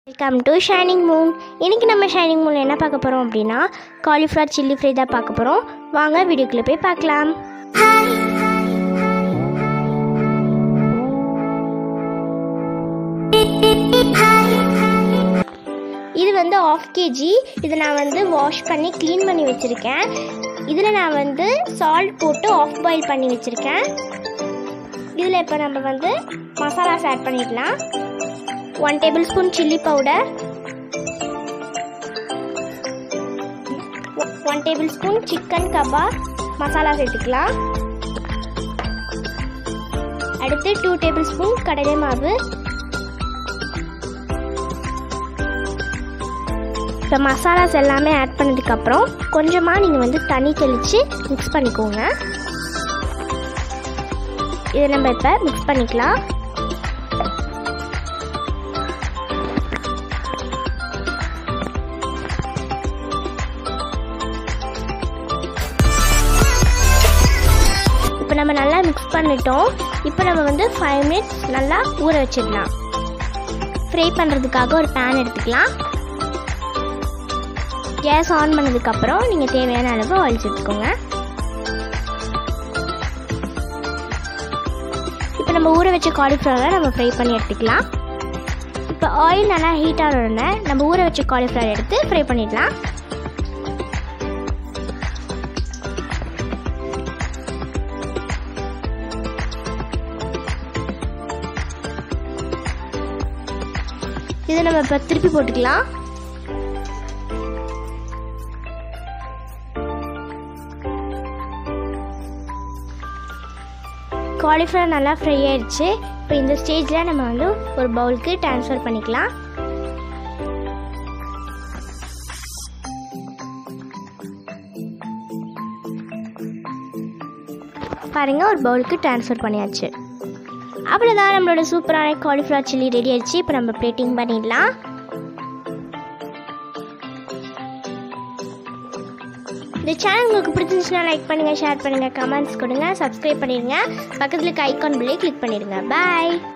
welcome to shining Moon இன்றைக்கி நம்ம shining Moon என்ன பார்க்க போகிறோம் அப்படின்னா காலிஃப்ளவர் சில்லி ஃப்ரை தான் பார்க்க போகிறோம் வாங்க வீடியோக்குள்ளே போய் பார்க்கலாம் இது வந்து ஆஃப் கேஜி இதை நான் வந்து வாஷ் பண்ணி க்ளீன் பண்ணி வச்சுருக்கேன் இதில் நான் வந்து சால்ட் போட்டு ஆஃப் பாயில் பண்ணி வச்சுருக்கேன் இதில் இப்போ நம்ம வந்து மசாலாஸ் ஆட் பண்ணிடலாம் one tablespoon chilli powder one tablespoon chicken kebab masala சேர்த்துக்கலாம் அடுத்து டூ டேபிள் ஸ்பூன் கடலை மாவு இப்போ மசாலாஸ் எல்லாமே ஆட் பண்ணதுக்கப்புறம் கொஞ்சமாக நீங்கள் வந்து தண்ணி தெளித்து மிக்ஸ் பண்ணிக்கோங்க இதை நம்ம இப்போ மிக்ஸ் பண்ணிக்கலாம் இப்போ நம்ம நல்லா மிக்ஸ் பண்ணிட்டோம் இப்போ நம்ம வந்து ஃபைவ் மினிட்ஸ் நல்லா ஊற வச்சிடலாம் ஃப்ரை பண்ணுறதுக்காக ஒரு பேன் எடுத்துக்கலாம் கேஸ் ஆன் பண்ணதுக்கப்புறம் நீங்கள் தேவையான அளவு ஆயில் சேர்த்துக்கோங்க இப்போ நம்ம ஊற வச்ச காலிஃப்ளவரை நம்ம ஃப்ரை பண்ணி எடுத்துக்கலாம் இப்போ ஆயில் நல்லா ஹீட் ஆன உடனே நம்ம ஊற வச்ச காலிஃப்ளவர் எடுத்து ஃப்ரை பண்ணிடலாம் இதை நம்ம இப்போ திருப்பி போட்டுக்கலாம் காலிஃப்ளவர் நல்லா ஃப்ரை ஆயிடுச்சு இப்போ இந்த ஸ்டேஜில் நம்ம வந்து ஒரு பவுலுக்கு ட்ரான்ஸ்ஃபர் பண்ணிக்கலாம் பாருங்கள் ஒரு பவுலுக்கு ட்ரான்ஸ்ஃபர் பண்ணியாச்சு அவ்வளோதான் நம்மளோட சூப்பரான காலிஃப்ளவர் சில்லி ரெடி ஆயிடுச்சு இப்போ நம்ம பிளேட்டிங் பண்ணிடலாம் இந்த சேனல் உங்களுக்கு பிடிச்சிருந்துச்சுன்னா லைக் பண்ணுங்கள் ஷேர் பண்ணுங்கள் கமெண்ட்ஸ் கொடுங்க சப்ஸ்கிரைப் பண்ணிடுங்க பக்கத்தில் இருக்க ஐக்கான் பில்லே கிளிக் பண்ணிடுங்க பாய்